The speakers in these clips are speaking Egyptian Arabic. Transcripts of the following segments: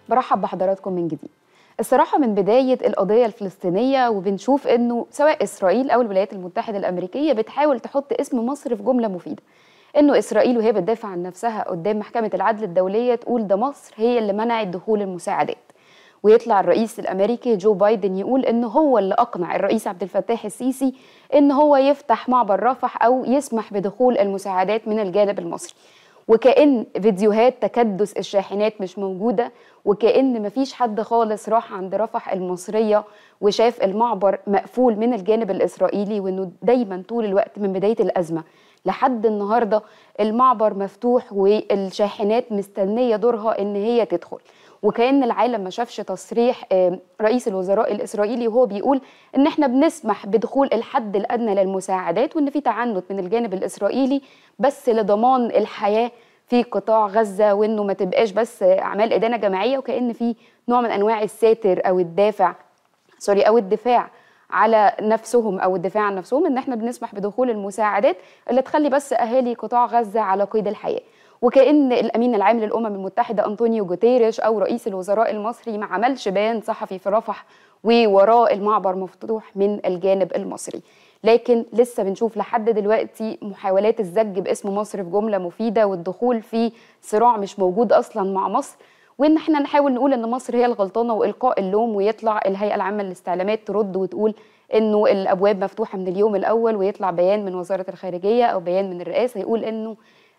برحب بحضراتكم من جديد الصراحة من بداية القضية الفلسطينية وبنشوف انه سواء اسرائيل او الولايات المتحدة الامريكية بتحاول تحط اسم مصر في جملة مفيدة انه اسرائيل وهي بتدافع عن نفسها قدام محكمة العدل الدولية تقول ده مصر هي اللي منعت دخول المساعدات ويطلع الرئيس الامريكي جو بايدن يقول ان هو اللي اقنع الرئيس عبد الفتاح السيسي ان هو يفتح معبر رفح او يسمح بدخول المساعدات من الجانب المصري وكأن فيديوهات تكدس الشاحنات مش موجودة وكأن مفيش حد خالص راح عند رفح المصرية وشاف المعبر مقفول من الجانب الإسرائيلي وإنه دايما طول الوقت من بداية الأزمة لحد النهاردة المعبر مفتوح والشاحنات مستنية دورها إن هي تدخل وكأن العالم ما شافش تصريح رئيس الوزراء الإسرائيلي وهو بيقول إن إحنا بنسمح بدخول الحد الأدنى للمساعدات وإن في تعنت من الجانب الإسرائيلي بس لضمان الحياة في قطاع غزة وإنه ما تبقاش بس أعمال إدانة جماعية وكأن في نوع من أنواع الساتر أو الدافع سوري أو الدفاع على نفسهم او الدفاع عن نفسهم ان احنا بنسمح بدخول المساعدات اللي تخلي بس اهالي قطاع غزه على قيد الحياه وكأن الأمين العام للأمم المتحدة أنطونيو جوتيريش أو رئيس الوزراء المصري ما عملش بيان صحفي في رفح ووراء المعبر مفتوح من الجانب المصري لكن لسه بنشوف لحد دلوقتي محاولات الزج باسم مصر في جملة مفيدة والدخول في صراع مش موجود أصلا مع مصر وان احنا نحاول نقول ان مصر هي الغلطانه والقاء اللوم ويطلع الهيئه العامه للاستعلامات ترد وتقول انه الابواب مفتوحه من اليوم الاول ويطلع بيان من وزاره الخارجيه او بيان من الرئاسه يقول انه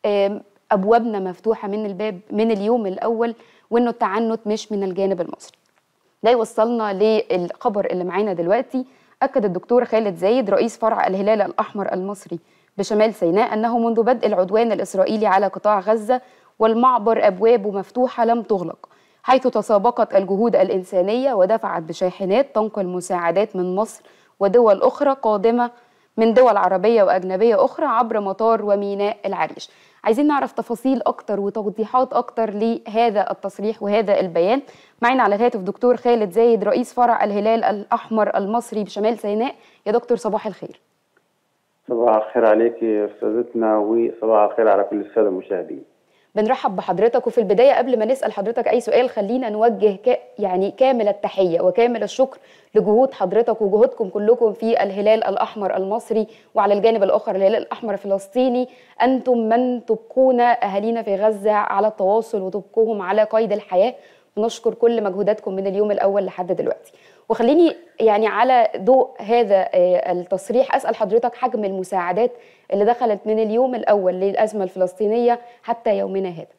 ابوابنا مفتوحه من الباب من اليوم الاول وانه التعنت مش من الجانب المصري. ده يوصلنا للخبر اللي معانا دلوقتي اكد الدكتور خالد زايد رئيس فرع الهلال الاحمر المصري بشمال سيناء انه منذ بدء العدوان الاسرائيلي على قطاع غزه والمعبر ابوابه مفتوحه لم تغلق حيث تسابقت الجهود الانسانيه ودفعت بشاحنات تنقل مساعدات من مصر ودول اخرى قادمه من دول عربيه واجنبيه اخرى عبر مطار وميناء العريش. عايزين نعرف تفاصيل اكتر وتوضيحات اكتر لهذا التصريح وهذا البيان. معنا على الهاتف دكتور خالد زايد رئيس فرع الهلال الاحمر المصري بشمال سيناء. يا دكتور صباح الخير. صباح الخير عليك يا استاذتنا وصباح الخير على كل الساده المشاهدين. بنرحب بحضرتك وفي البدايه قبل ما نسال حضرتك اي سؤال خلينا نوجه ك... يعني كامل التحيه وكامل الشكر لجهود حضرتك وجهودكم كلكم في الهلال الاحمر المصري وعلى الجانب الاخر الهلال الاحمر الفلسطيني انتم من تبقون اهالينا في غزه على التواصل وتبقوهم على قيد الحياه ونشكر كل مجهوداتكم من اليوم الاول لحد دلوقتي وخليني يعني على ضوء هذا التصريح اسال حضرتك حجم المساعدات اللي دخلت من اليوم الاول للازمه الفلسطينيه حتى يومنا هذا.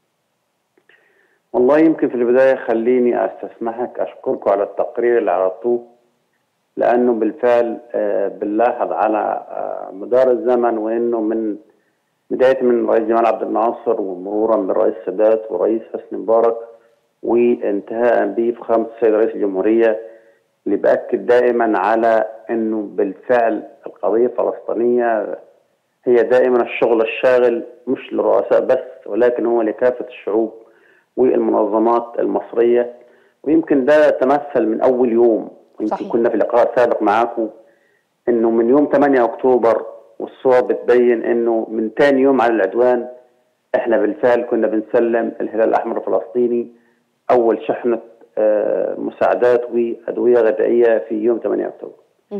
والله يمكن في البدايه خليني استسمحك اشكركم على التقرير اللي عرضتوه لانه بالفعل بنلاحظ على مدار الزمن وانه من بدايه من رئيس جمال عبد الناصر ومرورا بالرئيس السادات ورئيس حسني مبارك وانتهاء به في خمس السيد رئيس الجمهوريه اللي باكد دائما على انه بالفعل القضيه الفلسطينيه هي دائما الشغل الشاغل مش للرؤساء بس ولكن هو لكافه الشعوب والمنظمات المصريه ويمكن ده تمثل من اول يوم يمكن صحيح. كنا في لقاء سابق معاكم انه من يوم 8 اكتوبر والصور بتبين انه من ثاني يوم على العدوان احنا بالفعل كنا بنسلم الهلال الاحمر الفلسطيني اول شحنه مساعدات وادويه غذائيه في يوم 8 اكتوبر.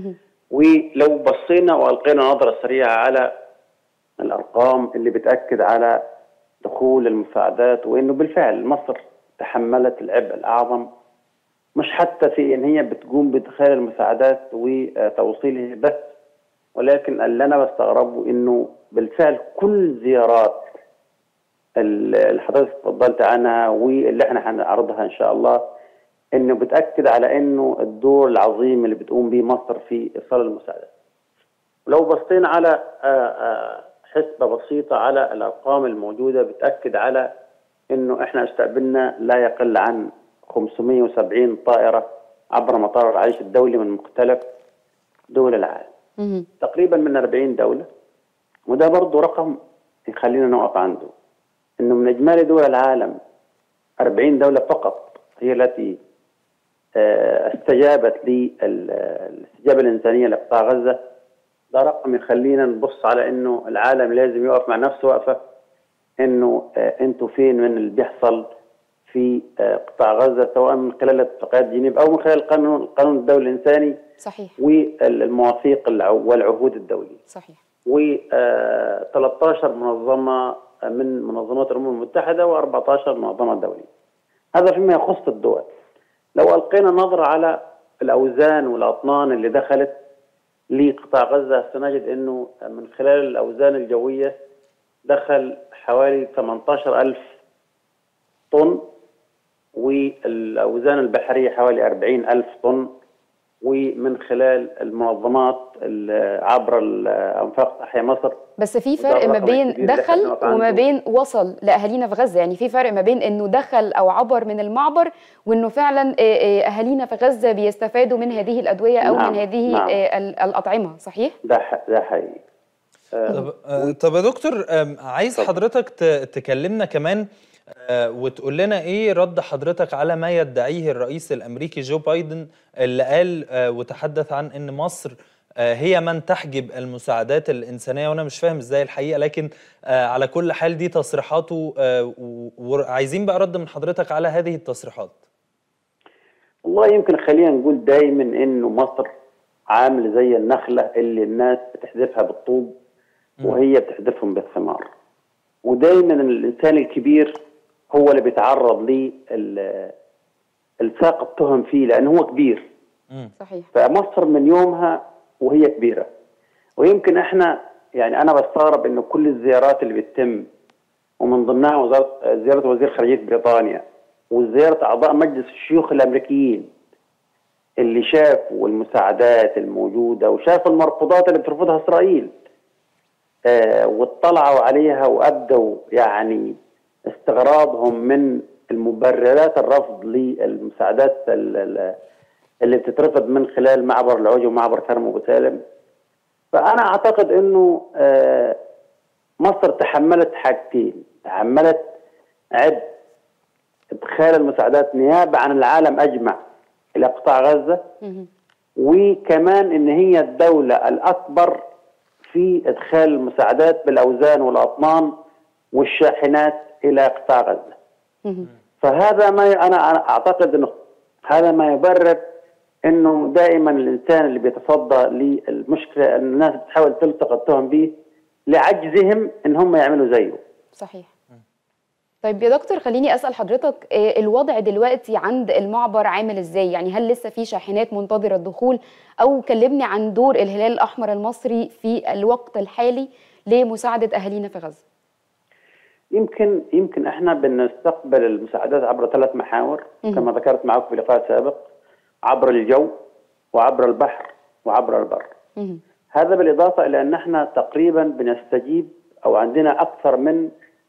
ولو بصينا والقينا نظره سريعه على الارقام اللي بتاكد على دخول المساعدات وانه بالفعل مصر تحملت العبء الاعظم مش حتى في ان هي بتقوم بدخال المساعدات وتوصيله بس ولكن اللي انا بستغربه انه بالفعل كل زيارات اللي حضرتك اتفضلت عنها واللي احنا هنعرضها ان شاء الله انه بتاكد على انه الدور العظيم اللي بتقوم به مصر في ايصال المساعدات. ولو بصينا على حسبه بسيطه على الارقام الموجوده بتاكد على انه احنا استقبلنا لا يقل عن 570 طائره عبر مطار العريش الدولي من مختلف دول العالم. تقريبا من 40 دوله وده برضه رقم يخلينا نقف عنده. انه من اجمالي دول العالم 40 دوله فقط هي التي استجابت للاستجابه الانسانيه لقطاع غزه ده رقم يخلينا نبص على انه العالم لازم يقف مع نفسه وقفه انه انتوا فين من اللي بيحصل في قطاع غزه سواء من خلال اتفاقيات جنيف او من خلال القانون القانون الدولي الانساني صحيح والمواثيق والعهود الدوليه صحيح و 13 منظمه من منظمات الامم المتحده و14 منظمه دوليه هذا فيما يخص الدول لو القينا نظره على الاوزان والاطنان اللي دخلت لقطاع غزه سنجد انه من خلال الاوزان الجويه دخل حوالي 18000 طن والاوزان البحريه حوالي 40000 طن ومن خلال المنظمات عبر انفاق تحيا مصر بس في فرق ما بين دخل وما بين وصل لاهالينا في غزه يعني في فرق ما بين انه دخل او عبر من المعبر وانه فعلا اهالينا في غزه بيستفادوا من هذه الادويه او نعم. من هذه نعم. الاطعمه صحيح ده ده حقيقي طب طب يا دكتور عايز حضرتك تكلمنا كمان وتقول لنا ايه رد حضرتك على ما يدعيه الرئيس الامريكي جو بايدن اللي قال وتحدث عن ان مصر هي من تحجب المساعدات الانسانيه وانا مش فاهم ازاي الحقيقه لكن على كل حال دي تصريحاته وعايزين بقى رد من حضرتك على هذه التصريحات. والله يمكن خلينا نقول دايما انه مصر عامل زي النخله اللي الناس بتحذفها بالطوب وهي بتحذفهم بالثمار. ودايما الانسان الكبير هو اللي بيتعرض الساق التهم فيه لانه هو كبير صحيح فمصر من يومها وهي كبيره ويمكن احنا يعني انا بستغرب انه كل الزيارات اللي بتتم ومن ضمنها وزاره زياره وزير خارجيه بريطانيا وزياره اعضاء مجلس الشيوخ الامريكيين اللي شافوا المساعدات الموجوده وشاف المرفوضات اللي بترفضها اسرائيل آه واطلعوا عليها وابدوا يعني استغرابهم من المبررات الرفض للمساعدات اللي بتترفض من خلال معبر العوج ومعبر كرم ابو سالم فانا اعتقد انه مصر تحملت حاجتين تحملت عبء ادخال المساعدات نيابه عن العالم اجمع الى قطاع غزه وكمان ان هي الدوله الاكبر في ادخال المساعدات بالاوزان والاطنان والشاحنات الى قطاع غزه. فهذا ما انا اعتقد انه هذا ما يبرر انه دائما الانسان اللي بيتصدى للمشكله الناس بتحاول تلتقط التهم به لعجزهم ان هم يعملوا زيه. صحيح. طيب يا دكتور خليني اسال حضرتك الوضع دلوقتي عند المعبر عامل ازاي؟ يعني هل لسه في شاحنات منتظره الدخول او كلمني عن دور الهلال الاحمر المصري في الوقت الحالي لمساعده اهالينا في غزه. يمكن يمكن احنا بنستقبل المساعدات عبر ثلاث محاور كما ذكرت معكم في لقاء سابق عبر الجو وعبر البحر وعبر البر. هذا بالاضافه الى ان احنا تقريبا بنستجيب او عندنا اكثر من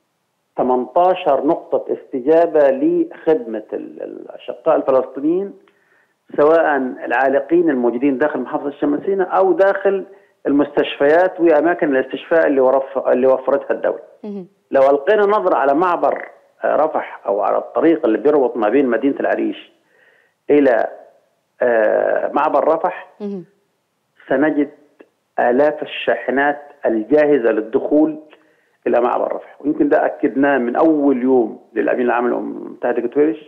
18 نقطة استجابة لخدمة الأشقاء الفلسطينيين سواء العالقين الموجودين داخل محافظة الشمسينة أو داخل المستشفيات وأماكن الاستشفاء اللي ورف اللي وفرتها الدولة. لو ألقينا نظرة على معبر رفح أو على الطريق اللي بيربط ما بين مدينة العريش إلى معبر رفح سنجد آلاف الشاحنات الجاهزة للدخول الى معبر رفح ويمكن ده اكدناه من اول يوم للامين العام للامم المتحده جوتيريش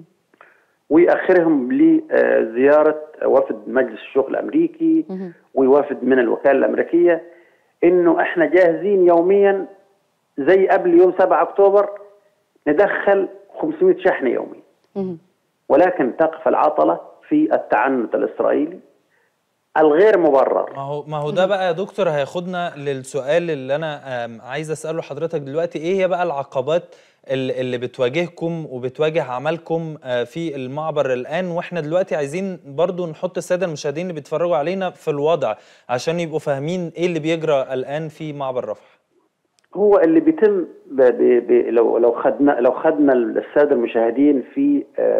واخرهم لزياره وفد مجلس الشيوخ الامريكي ووفد من الوكاله الامريكيه انه احنا جاهزين يوميا زي قبل يوم 7 اكتوبر ندخل 500 شحنه يوميا ولكن تقف العطله في التعنت الاسرائيلي الغير مبرر ما هو ما هو ده بقى يا دكتور هياخدنا للسؤال اللي انا عايز اساله حضرتك دلوقتي ايه هي بقى العقبات اللي بتواجهكم وبتواجه عملكم في المعبر الان واحنا دلوقتي عايزين برضو نحط الساده المشاهدين اللي بيتفرجوا علينا في الوضع عشان يبقوا فاهمين ايه اللي بيجرى الان في معبر رفح هو اللي بيتم ب ب ب لو لو خدنا لو خدنا الساده المشاهدين في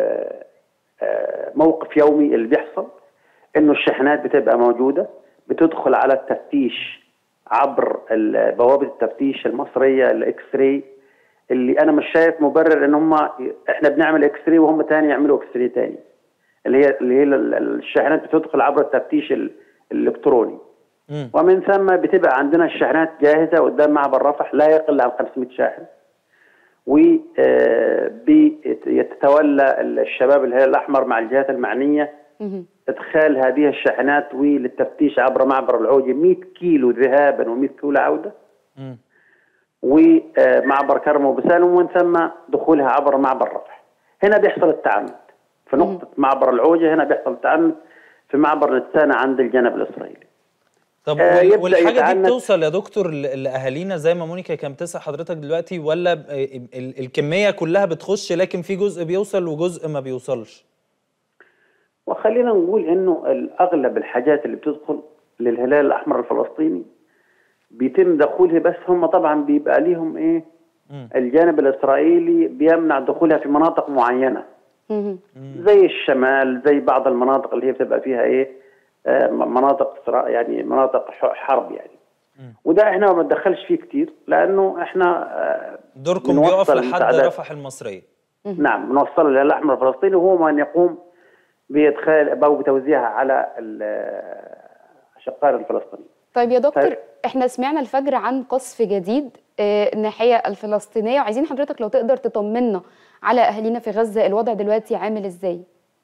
موقف يومي اللي بيحصل انه الشحنات بتبقى موجوده بتدخل على التفتيش عبر بوابه التفتيش المصريه الاكس راي اللي انا مش شايف مبرر ان هم احنا بنعمل اكس راي وهم تاني يعملوا اكس راي تاني اللي هي اللي هي الشاحنات بتدخل عبر التفتيش الالكتروني م. ومن ثم بتبقى عندنا الشاحنات جاهزه قدام معبر رفح لا يقل عن 500 شاحن ويتولى الشباب الهلال الاحمر مع الجهات المعنيه مهم. ادخال هذه الشاحنات وللتفتيش عبر معبر العوجه 100 كيلو ذهابا و100 كيلو عوده مم. ومعبر كرم وبسالم ومن ثم دخولها عبر معبر رفح هنا بيحصل التعنت في نقطة معبر العوجة هنا بيحصل التعنت في معبر نتسانة عند الجانب الإسرائيلي طب آه، وال- يبدأ والحاجه دي يتعنت- بتوصل يا دكتور ل- لاهالينا زي ما مونيكا كانت بتسال حضرتك دلوقتي ولا ب- ال- الكميه كلها بتخش لكن في جزء بيوصل وجزء ما بيوصلش وخلينا نقول انه الاغلب الحاجات اللي بتدخل للهلال الاحمر الفلسطيني بيتم دخولها بس هم طبعا بيبقى ليهم ايه مم. الجانب الاسرائيلي بيمنع دخولها في مناطق معينه مهم. زي الشمال زي بعض المناطق اللي هي بتبقى فيها ايه آه، م- مناطق صراع- يعني مناطق ح- حرب يعني وده احنا ما بنتدخلش فيه كتير لانه احنا آه، دوركم بنوصل بيقف لحد المساعدات. رفح المصريه نعم بنوصل للهلال الاحمر الفلسطيني وهو من يقوم بادخال او بتوزيعها على الاشقاء الفلسطينيين طيب يا دكتور طيب. احنا سمعنا الفجر عن قصف جديد آه، الناحيه الفلسطينيه وعايزين حضرتك لو تقدر تطمنا على اهالينا في غزه الوضع دلوقتي عامل ازاي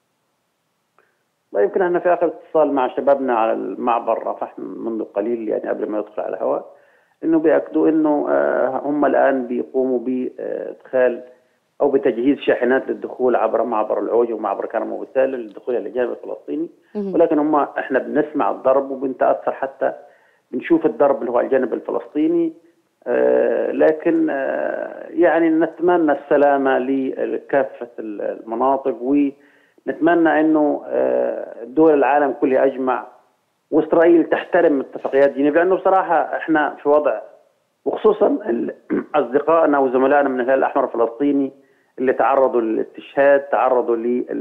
ويمكن احنا في اخر اتصال مع شبابنا على المعبر رفح منذ قليل يعني قبل ما يدخل على الهواء انه بياكدوا انه آه، هم الان بيقوموا بادخال او بتجهيز شاحنات للدخول عبر معبر العوج ومعبر كرم وبسال للدخول الى الجانب الفلسطيني مهم. ولكن هم احنا بنسمع الضرب وبنتاثر حتى بنشوف الضرب اللي هو على الجانب الفلسطيني آه، لكن آه، يعني نتمنى السلامه لكافه المناطق ونتمنى انه آه، دول العالم كلها اجمع واسرائيل تحترم اتفاقيات جنيف لانه بصراحه احنا في وضع وخصوصا ال- اصدقائنا وزملائنا من الهلال الاحمر الفلسطيني اللي تعرضوا للاستشهاد تعرضوا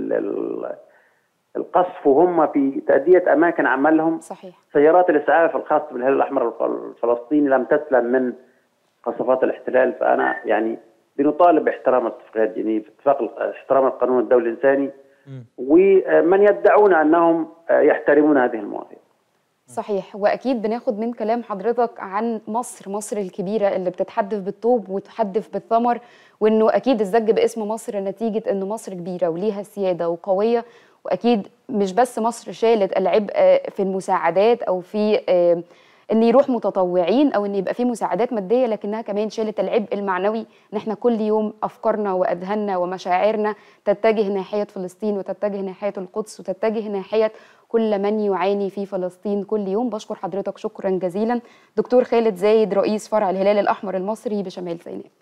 للقصف وهم في تاديه اماكن عملهم صحيح سيارات الاسعاف الخاصه بالهلال الاحمر الف- الفلسطيني لم تسلم من قصفات الاحتلال فانا يعني بنطالب باحترام اتفاقيات جنيف اتفاق ال- احترام القانون الدولي الانساني مم. ومن يدعون انهم يحترمون هذه المواثيق صحيح واكيد بناخد من كلام حضرتك عن مصر مصر الكبيره اللي بتتحدث بالطوب وتحدث بالثمر وانه اكيد الزج باسم مصر نتيجه ان مصر كبيره وليها سياده وقويه واكيد مش بس مصر شالت العبء في المساعدات او في آه، ان يروح متطوعين او ان يبقى في مساعدات ماديه لكنها كمان شالت العبء المعنوي ان احنا كل يوم افكارنا واذهاننا ومشاعرنا تتجه ناحيه فلسطين وتتجه ناحيه القدس وتتجه ناحيه كل من يعاني في فلسطين كل يوم بشكر حضرتك شكرا جزيلا دكتور خالد زايد رئيس فرع الهلال الاحمر المصري بشمال سيناء